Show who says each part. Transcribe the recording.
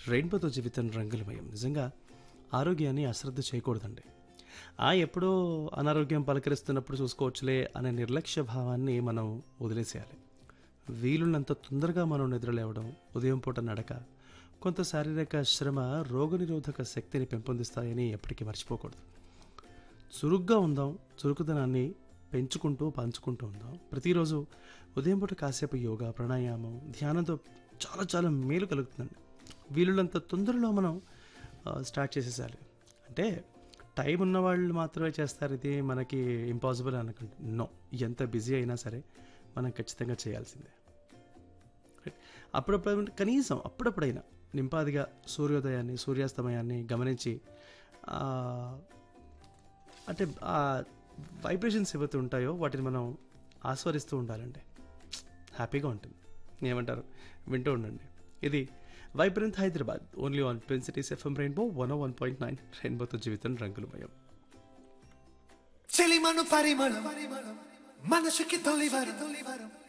Speaker 1: రెయిన్బోతో జీవితం రంగులమయం నిజంగా ఆరోగ్యాన్ని అశ్రద్ధ చేయకూడదండి ఆ ఎప్పుడో అనారోగ్యం పలకరిస్తున్నప్పుడు చూసుకోవచ్చులే అనే నిర్లక్ష్య భావాన్ని మనం వదిలేసేయాలి వీలున్నంత తొందరగా మనం నిద్రలేవడం ఉదయం పూట నడక కొంత శారీరక శ్రమ రోగనిరోధక శక్తిని పెంపొందిస్తాయని ఎప్పటికీ మర్చిపోకూడదు చురుగ్గా ఉందాం చురుకుదనాన్ని పెంచుకుంటూ పంచుకుంటూ ఉందాం ప్రతిరోజు ఉదయం పూట కాసేపు యోగా ప్రాణాయామం ధ్యానంతో చాలా చాలా మేలు కలుగుతుందండి వీలున్నంత తొందరలో మనం ఆ, స్టార్ట్ చేసేసాలి అంటే టైం ఉన్న వాళ్ళు మాత్రమే చేస్తారు ఇది మనకి ఇంపాసిబుల్ అనుకుంటే నో ఎంత బిజీ అయినా సరే మనం ఖచ్చితంగా చేయాల్సిందే Right? అప్పుడప్పుడు కనీసం అప్పుడప్పుడైనా నింపాదిగా సూర్యోదయాన్ని సూర్యాస్తమయాన్ని గమనించి ఆ, అంటే ఆ వైబ్రేషన్స్ ఏవైతే ఉంటాయో వాటిని మనం ఆస్వాదిస్తూ ఉండాలండి హ్యాపీగా ఉంటుంది ఏమంటారు వింటూ ఉండండి ఇది vibrant Hyderabad only on twin cities FM rainbow one one point nine రెయిన్బోతో జీవితం రంగులమయం
Speaker 2: చెలిమను పరిమళం మనసుకి తొలివరం